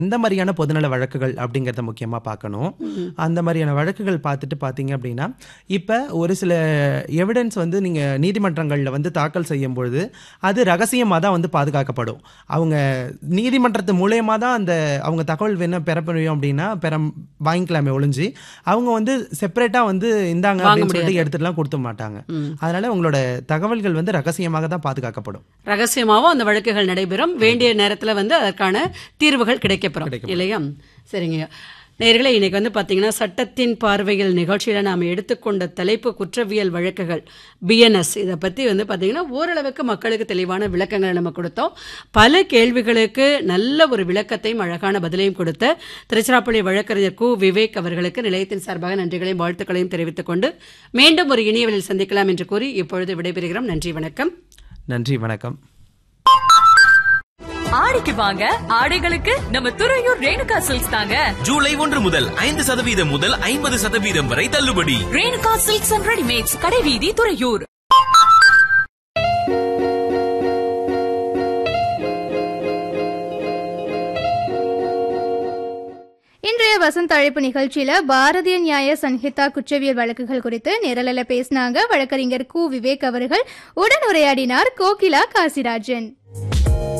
எந்த மாதிரியான பொதுநல வழக்குகள் அப்படிங்கிறத முக்கியமா பார்க்கணும் அந்த மாதிரியான வழக்குகள் பார்த்துட்டு பார்த்தீங்க அப்படின்னா இப்போ ஒரு சில எவிடன்ஸ் வந்து நீங்க நீதிமன்றங்கள்ல வந்து தாக்கல் செய்யும் பொழுது அது ரகசியமா தான் வந்து பாதுகாக்கப்படும் அவங்க நீதிமன்றத்து மூலியமா தான் அந்த அவங்க தகவல் வேணும் பெற முடியும் அப்படின்னா பெற வாங்கிக்கலாமே ஒழிஞ்சு அவங்க வந்து செப்பரேட்டா வந்து இந்தாங்க வாங்க அப்படின்னு சொல்லிட்டு முடியாது. எடுத்துட்டுலாம் கொடுக்க மாட்டாங்க ம். அதனால உங்களோட தகவல்கள் வந்து ரகசியமாக தான் பாதுகாக்கப்படும் ரகசியமாவும் அந்த வழக்குகள் நடைபெறும் வேண்டிய நேரத்துல வந்து அதற்கான தீர்வுகள் கிடைக்கப்பெறும் இல்லையா சரிங்க நேர்களே இன்னைக்கு வந்து பாத்தீங்கன்னா சட்டத்தின் பார்வையில் நிகழ்ச்சியில நாம் எடுத்துக்கொண்ட தலைப்பு குற்றவியல் வழக்குகள் பிஎன்எஸ் இதை பத்தி வந்து பாத்தீங்கன்னா ஓரளவுக்கு மக்களுக்கு தெளிவான விளக்கங்களை நம்ம கொடுத்தோம் பல கேள்விகளுக்கு நல்ல ஒரு விளக்கத்தையும் அழகான பதிலையும் கொடுத்த திருச்சிராப்பள்ளி வழக்கறிஞர் கு விவேக் அவர்களுக்கு நிலையத்தின் சார்பாக நன்றிகளையும் வாழ்த்துக்களையும் தெரிவித்துக் கொண்டு மீண்டும் ஒரு இனியவழில் சந்திக்கலாம் என்று கூறி இப்பொழுது விடைபெறுகிறோம் நன்றி வணக்கம் நன்றி வணக்கம் ஆடிக்கு வாங்க ஆடைகளுக்கு நம்ம துறையூர் ரேணுகா சில்க்ஸ் தாங்க ஜூலை ஒன்று முதல் ஐந்து சதவீதம் முதல் ஐம்பது சதவீதம் வரை தள்ளுபடி ரேணுகா சில்க்ஸ் அண்ட் ரெடிமேட்ஸ் கடைவீதி துறையூர் இன்றைய வசந்த அழைப்பு நிகழ்ச்சியில பாரதிய நியாய சன்ஹிதா குற்றவியல் வழக்குகள் குறித்து நேரலையில பேசினாங்க வழக்கறிஞர் கு விவேக் அவர்கள் உடன் உரையாடினார் கோகிலா காசிராஜன்